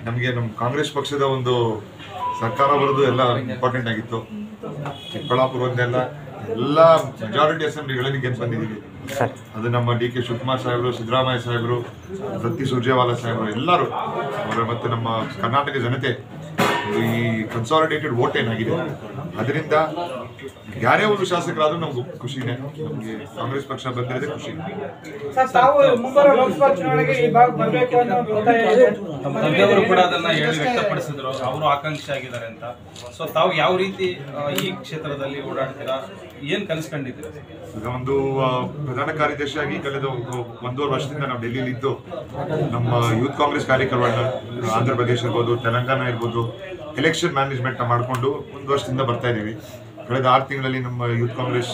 ನಮಗೆ ನಮ್ಮ ಕಾಂಗ್ರೆಸ್ ಪಕ್ಷದ ಒಂದು ಸರ್ಕಾರ ಬರೋದು ಎಲ್ಲ ಇಂಪಾರ್ಟೆಂಟ್ ಆಗಿತ್ತು ಚಿಕ್ಕಬಳ್ಳಾಪುರ ಒಂದೆಲ್ಲ ಎಲ್ಲ ಮೆಜಾರಿಟಿ ಅಸೆಂಬ್ಲಿಗಳಲ್ಲಿ ಗೆದ್ದು ಬಂದಿದ್ದೀವಿ ಅದು ನಮ್ಮ ಡಿ ಕೆ ಶಿವಕುಮಾರ್ ಸಾಹೇಬರು ಸಿದ್ದರಾಮಯ್ಯ ಸಾಹೇಬರು ಸತ್ತಿ ಸುರ್ಜೇವಾಲಾ ಸಾಹೇಬರು ಎಲ್ಲರೂ ಅವರ ಮತ್ತು ನಮ್ಮ ಕರ್ನಾಟಕ ಜನತೆ ಈ ಕನ್ಸಾಲಿಡೇಟೆಡ್ ವೋಟ್ ಏನಾಗಿದೆ ಅದರಿಂದ ಯಾರೇ ಒಂದು ಶಾಸಕರಾದ್ರೂ ನಮ್ಗೆ ಖುಷಿನೇ ನಮಗೆ ಕಾಂಗ್ರೆಸ್ ಪಕ್ಷ ಬಂದಿರೋದೇ ಖುಷಿ ಸರ್ ತಾವು ಮುಂಬರುವ ಲೋಕಸಭಾ ಚುನಾವಣೆಗೆ ಈ ಭಾಗ ಬರಬೇಕು ಅನ್ನೋ ಒಂದು ಒತ್ತಾಯ ಇದೆ ನಮ್ಮ ತಂದೆಯವರು ಕೂಡ ಅದನ್ನ ಹೇಳಿ ವ್ಯಕ್ತಪಡಿಸಿದ್ರು ಅವರು ಆಕಾಂಕ್ಷಿ ಆಗಿದ್ದಾರೆ ಅಂತ ಸೊ ತಾವು ಯಾವ ರೀತಿ ಆ, ಈ ಕ್ಷೇತ್ರದಲ್ಲಿ ಓಡಾಡ್ತೀರಾ ಏನ್ ಕನಸ್ಕೊಂಡಿದ್ದೀರಾ ಈಗ ಒಂದು ಆ, ಪ್ರಧಾನ ಕಾರ್ಯದರ್ಶಿಯಾಗಿ ಕಳೆದ ಒಂದು ಒಂದೂವರೆ ವರ್ಷದಿಂದ ನಾವು ಡೆಲ್ಲಿಲಿ ಇದ್ದು ನಮ್ಮ ಯೂತ್ ಕಾಂಗ್ರೆಸ್ ಕಾರ್ಯಕ್ರಮಗಳನ್ನ ಆಂಧ್ರ ಪ್ರದೇಶ ಇರ್ಬೋದು ತೆಲಂಗಾಣ ಇರ್ಬೋದು ಎಲೆಕ್ಷನ್ ಮ್ಯಾನೇಜ್ಮೆಂಟ್ ಮಾಡಿಕೊಂಡು ಒಂದು ವರ್ಷದಿಂದ ಬರ್ತಾ ಇದ್ದೀವಿ ಕಳೆದ ಆರು ತಿಂಗಳಲ್ಲಿ ನಮ್ಮ youth Congress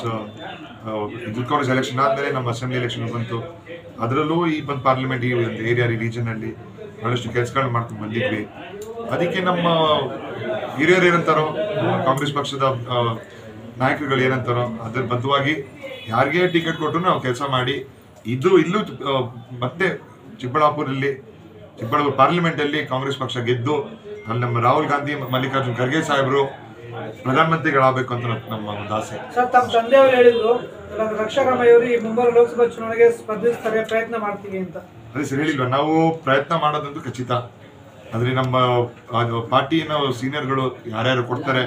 youth Congress election ಆದಮೇಲೆ ನಮ್ಮ ಅಸೆಂಬ್ಲಿ ಎಲೆಕ್ಷನ್ ಬಂತು ಅದರಲ್ಲೂ ಈ ಬಂದು ಪಾರ್ಲಿಮೆಂಟ್ ಈ ಒಂದು ಏರಿಯಾ ರೀಜನಲ್ಲಿ ಬಹಳಷ್ಟು ಕೆಲಸಗಳನ್ನ ಮಾಡ್ಕೊಂಡು ಬಂದಿದ್ವಿ ಅದಕ್ಕೆ ನಮ್ಮ ಹಿರಿಯರು ಏನಂತಾರೋ ಕಾಂಗ್ರೆಸ್ ಪಕ್ಷದ ಆ, ನಾಯಕರುಗಳು ಏನಂತಾರೋ ಅದ್ರ ಬದ್ಧವಾಗಿ ಯಾರಿಗೆ ಟಿಕೆಟ್ ಕೊಟ್ಟರು ನಾವು ಕೆಲಸ ಮಾಡಿ ಇದು ಇಲ್ಲೂ ಆ, ಮತ್ತೆ ಚಿಕ್ಕಬಳ್ಳಾಪುರಲ್ಲಿ ಚಿಕ್ಕಬಳ್ಳಾಪುರ ಪಾರ್ಲಿಮೆಂಟ್ ಅಲ್ಲಿ ಕಾಂಗ್ರೆಸ್ ಪಕ್ಷ ಗೆದ್ದು ಅಲ್ಲಿ ನಮ್ಮ ರಾಹುಲ್ ಗಾಂಧಿ ಮಲ್ಲಿಕಾರ್ಜುನ್ ಖರ್ಗೆ ಸಾಹೇಬರು ಪ್ರಧಾನಮಂತ್ರಿಗಳಾಗಬೇಕು ಅಂತ ನಮ್ಮ- ನಮ್ಮ ಒಂದು ಆಸೆ ಸರ್ ತಮ್ಮ ತಂದೆಯವರು ಹೇಳಿದ್ರು ರಕ್ಷಾರಾಮಯ್ಯವರು ಈ ಮುಂಬರುವ ಲೋಕಸಭಾ ಚುನಾವಣೆಗೆ ಸ್ಪರ್ಧಿಸ್ತಾರೆ ಪ್ರಯತ್ನ ಮಾಡ್ತೀವಿ ಅಂತ ಅದೇ ಸರಿ ಹೇಳಿಲ್ವಾ ನಾವು ಪ್ರಯತ್ನ ಮಾಡೋದಂತೂ ಖಚಿತ ಆದ್ರೆ ನಮ್ಮ ಅದು ಪಾರ್ಟಿನ ಸೀನಿಯರ್ಗಳು ಯಾರ್ಯಾರು ಕೊಡ್ತಾರೆ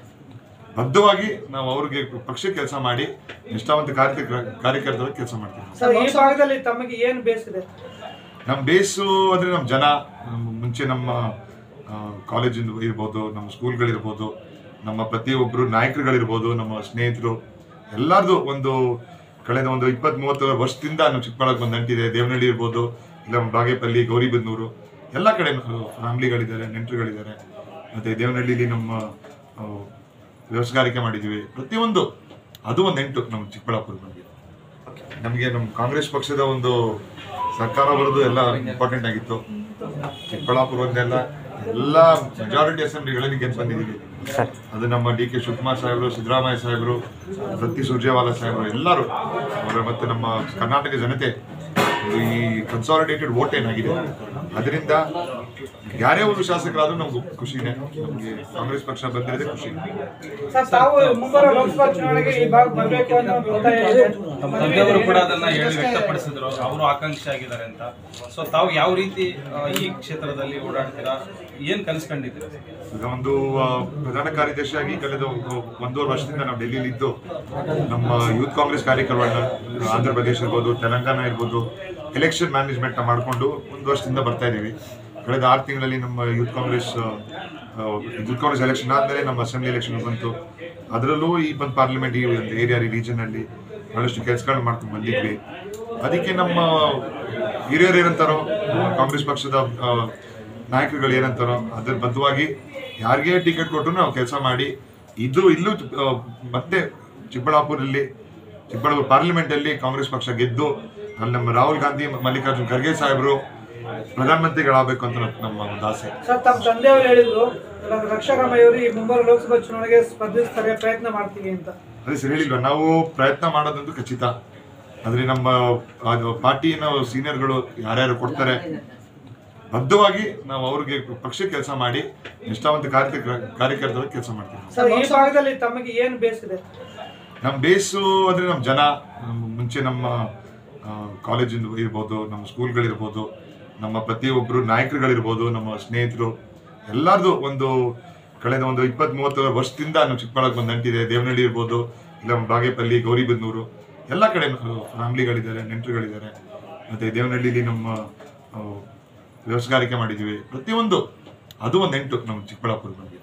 ಬದ್ಧವಾಗಿ ನಾವು ಅವ್ರಿಗೆ ಪಕ್ಷಕ್ಕೆ ಕೆಲಸ ಮಾಡಿ ನಿಷ್ಠಾವಂತ ಕಾರ್ಯ ಕಾರ್ಯಕರ್ತರ ಕೆಲಸ ಮಾಡ್ತೀವಿ ಸರ್ ಈ ಭಾಗದಲ್ಲಿ ತಮಗೆ ಏನು ಬೇಸಿದೆ ನಮ್ಮ ಬೇಸು ಅಂದ್ರೆ ನಮ್ಮ ಜನ ನಮ್ಮ ಮುಂಚೆ ನಮ್ಮ ಕಾಲೇಜಿಂದ ಇರ್ಬೋದು ನಮ್ಮ ಸ್ಕೂಲ್ಗಳಿರ್ಬೋದು ನಮ್ಮ ಪ್ರತಿಯೊಬ್ಬರು ನಾಯಕರುಗಳಿರ್ಬೋದು ನಮ್ಮ ಸ್ನೇಹಿತರು ಎಲ್ಲರದು ಒಂದು ಕಳೆದ ಒಂದು ಇಪ್ಪತ್ತ್ ಮೂವತ್ತು ವರ್ಷದಿಂದ ನಮ್ಮ ಚಿಕ್ಕಬಳ್ಳಾಪುರ ಬಂದು ಅಂಟಿದೆ ದೇವನಹಳ್ಳಿ ಇರ್ಬೋದು ಇಲ್ಲ ನಮ್ಮ ಬಾಗೇಪಲ್ಲಿ ಗೌರಿಬದನೂರು ಎಲ್ಲ ಕಡೆ ಫ್ಯಾಮಿಲಿಗಳಿದ್ದಾರೆ ನೆಂಟರುಗಳಿದ್ದಾರೆ ಮತ್ತೆ ದೇವನಹಳ್ಳಿಲಿ ನಮ್ಮ ಆ, ವ್ಯವಸಾಯಗಾರಿಕೆ ಮಾಡಿದ್ದೀವಿ ಪ್ರತಿಯೊಂದು ಅದು ಒಂದು ನೆಂಟು ನಮ್ಮ ಚಿಕ್ಕಬಳ್ಳಾಪುರ ಬಗ್ಗೆ ನಮಗೆ ನಮ್ಮ ಕಾಂಗ್ರೆಸ್ ಪಕ್ಷದ ಒಂದು ಸರ್ಕಾರ ಬರೋದು ಎಲ್ಲ ಇಂಪಾರ್ಟೆಂಟ್ ಆಗಿತ್ತು ಚಿಕ್ಕಬಳ್ಳಾಪುರ ಒಂದೆಲ್ಲ ಎಲ್ಲ ಮೆಜಾರಿಟಿ ಅಸೆಂಬ್ಲಿಗಳಲ್ಲಿ ಗೆದ್ದು ಬಂದಿದ್ದೀವಿ ಅದು ನಮ್ಮ ಡಿ ಕೆ ಶಿವಕುಮಾರ್ ಸಾಹೇಬರು ಸಿದ್ದರಾಮಯ್ಯ ಸಾಹೇಬರು ಸತ್ತಿ ಸುರ್ಜೇವಾಲಾ ಸಾಹೇಬರು ಎಲ್ಲರೂ ಅವರ ಮತ್ತು ನಮ್ಮ ಕರ್ನಾಟಕ ಜನತೆ ಈ ಕನ್ಸಾಲಿಡೇಟೆಡ್ ವೋಟ್ ಏನಾಗಿದೆ ಅದರಿಂದ ಯಾರೇ ಒಂದು ಶಾಸಕರಾದ್ರೂ ನಮ್ಗೆ ಖುಷಿನೇ ನಮಗೆ ಕಾಂಗ್ರೆಸ್ ಪಕ್ಷ ಬಂದಿರೋದೇ ಖುಷಿ ಸರ್ ತಾವು ಮುಂಬರುವ ಲೋಕಸಭಾ ಚುನಾವಣೆಗೆ ಈ ಭಾಗ ಬರಬೇಕು ಅನ್ನೋ ಒಂದು ಒತ್ತಾಯ ಇದೆ ನಮ್ಮ ತಂದೆಯವರು ಕೂಡ ಅದನ್ನ ಹೇಳಿ ವ್ಯಕ್ತಪಡಿಸಿದ್ರು ಅವರು ಆಕಾಂಕ್ಷಿ ಆಗಿದ್ದಾರೆ ಅಂತ ಸೊ ತಾವು ಯಾವ ರೀತಿ ಆ, ಈ ಕ್ಷೇತ್ರದಲ್ಲಿ ಓಡಾಡ್ತೀರಾ ಏನ್ ಕನಸ್ಕೊಂಡಿದ್ದೀರಾ ಈಗ ಒಂದು ಆ, ಪ್ರಧಾನ ಕಾರ್ಯದರ್ಶಿಯಾಗಿ ಕಳೆದ ಒಂದು ಒಂದೂವರೆ ವರ್ಷದಿಂದ ನಾವು ಡೆಲ್ಲಿಲಿ ಇದ್ದು ನಮ್ಮ ಯೂತ್ ಕಾಂಗ್ರೆಸ್ ಕಾರ್ಯಕ್ರಮಗಳನ್ನ ಆಂಧ್ರ ಪ್ರದೇಶ ಇರ್ಬೋದು ತೆಲಂಗಾಣ ಇರ್ಬೋದು ಎಲೆಕ್ಷನ್ ಮ್ಯಾನೇಜ್ಮೆಂಟ್ ಮಾಡಿಕೊಂಡು ಒಂದು ವರ್ಷದಿಂದ ಬರ್ತಾ ಇದ್ದೀವಿ ಕಳೆದ ಆರು ತಿಂಗಳಲ್ಲಿ ನಮ್ಮ youth Congress youth Congress election ಆದಮೇಲೆ ನಮ್ಮ ಅಸೆಂಬ್ಲಿ ಎಲೆಕ್ಷನ್ ಬಂತು ಅದರಲ್ಲೂ ಈ ಬಂದು ಪಾರ್ಲಿಮೆಂಟ್ ಈ ಒಂದು ಏರಿಯಾ ರೀಜನಲ್ಲಿ ಬಹಳಷ್ಟು ಕೆಲಸಗಳನ್ನ ಮಾಡ್ಕೊಂಡು ಬಂದಿದ್ವಿ ಅದಕ್ಕೆ ನಮ್ಮ ಹಿರಿಯರು ಏನಂತಾರೋ ಕಾಂಗ್ರೆಸ್ ಪಕ್ಷದ ಆ, ನಾಯಕರುಗಳು ಏನಂತಾರೋ ಅದ್ರ ಬದ್ಧವಾಗಿ ಯಾರಿಗೆ ಟಿಕೆಟ್ ಕೊಟ್ಟರು ನಾವು ಕೆಲಸ ಮಾಡಿ ಇದು ಇಲ್ಲೂ ಆ, ಮತ್ತೆ ಚಿಕ್ಕಬಳ್ಳಾಪುರಲ್ಲಿ ಚಿಕ್ಕಬಳ್ಳಾಪುರ ಪಾರ್ಲಿಮೆಂಟ್ ಅಲ್ಲಿ ಕಾಂಗ್ರೆಸ್ ಪಕ್ಷ ಗೆದ್ದು ಅಲ್ಲಿ ನಮ್ಮ ರಾಹುಲ್ ಗಾಂಧಿ ಮಲ್ಲಿಕಾರ್ಜುನ್ ಖರ್ಗೆ ಸಾಹೇಬರು ಪ್ರಧಾನಮಂತ್ರಿಗಳಾಗಬೇಕು ಅಂತ ನಮ್ಮ- ನಮ್ಮ ಒಂದು ಆಸೆ ಸರ್ ತಮ್ಮ ತಂದೆಯವರು ಹೇಳಿದ್ರು ರಕ್ಷಾರಾಮಯ್ಯವರು ಈ ಮುಂಬರುವ ಲೋಕಸಭಾ ಚುನಾವಣೆಗೆ ಸ್ಪರ್ಧಿಸ್ತಾರೆ ಪ್ರಯತ್ನ ಮಾಡ್ತೀವಿ ಅಂತ ಅದೇ ಸರಿ ಹೇಳಿಲ್ವಾ ನಾವು ಪ್ರಯತ್ನ ಮಾಡೋದಂತೂ ಖಚಿತ ಆದ್ರೆ ನಮ್ಮ ಅದು ಪಾರ್ಟಿನ ಸೀನಿಯರ್ಗಳು ಯಾರ್ಯಾರು ಕೊಡ್ತಾರೆ ಬದ್ಧವಾಗಿ ನಾವು ಅವ್ರಿಗೆ ಪಕ್ಷಕ್ಕೆ ಕೆಲಸ ಮಾಡಿ ನಿಷ್ಠಾವಂತ ಕಾರ್ಯ ಕಾರ್ಯಕರ್ತರ ಕೆಲಸ ಮಾಡ್ತೀವಿ ಸರ್ ಈ ಭಾಗದಲ್ಲಿ ತಮಗೆ ಏನು ಬೇಸಿದೆ ನಮ್ಮ ಬೇಸು ಅಂದ್ರೆ ನಮ್ಮ ಜನ ನಮ್ಮ ಮುಂಚೆ ನಮ್ಮ ಕಾಲೇಜಿಂದ ಇರ್ಬೋದು ನಮ್ಮ ಸ್ಕೂಲ್ಗಳಿರ್ಬೋದು ನಮ್ಮ ಪ್ರತಿಯೊಬ್ಬರು ನಾಯಕರುಗಳಿರ್ಬೋದು ನಮ್ಮ ಸ್ನೇಹಿತರು ಎಲ್ಲರದು ಒಂದು ಕಳೆದ ಒಂದು ಇಪ್ಪತ್ತ್ ಮೂವತ್ತು ವರ್ಷದಿಂದ ನಮ್ಮ ಚಿಕ್ಕಬಳ್ಳಾಪುರ ಬಂದು ಅಂಟಿದೆ ದೇವನಹಳ್ಳಿ ಇರ್ಬೋದು ಇಲ್ಲ ನಮ್ಮ ಬಾಗೇಪಲ್ಲಿ ಗೌರಿಬದನೂರು ಎಲ್ಲ ಕಡೆ ಫ್ಯಾಮಿಲಿಗಳಿದ್ದಾರೆ ನೆಂಟರುಗಳಿದ್ದಾರೆ ಮತ್ತೆ ದೇವನಹಳ್ಳಿಲಿ ನಮ್ಮ ಆ, ವ್ಯವಸಾಯಗಾರಿಕೆ ಮಾಡಿದ್ದೀವಿ ಪ್ರತಿಯೊಂದು ಅದು ಒಂದು ನೆಂಟು ನಮ್ಮ ಚಿಕ್ಕಬಳ್ಳಾಪುರ ಬಗ್ಗೆ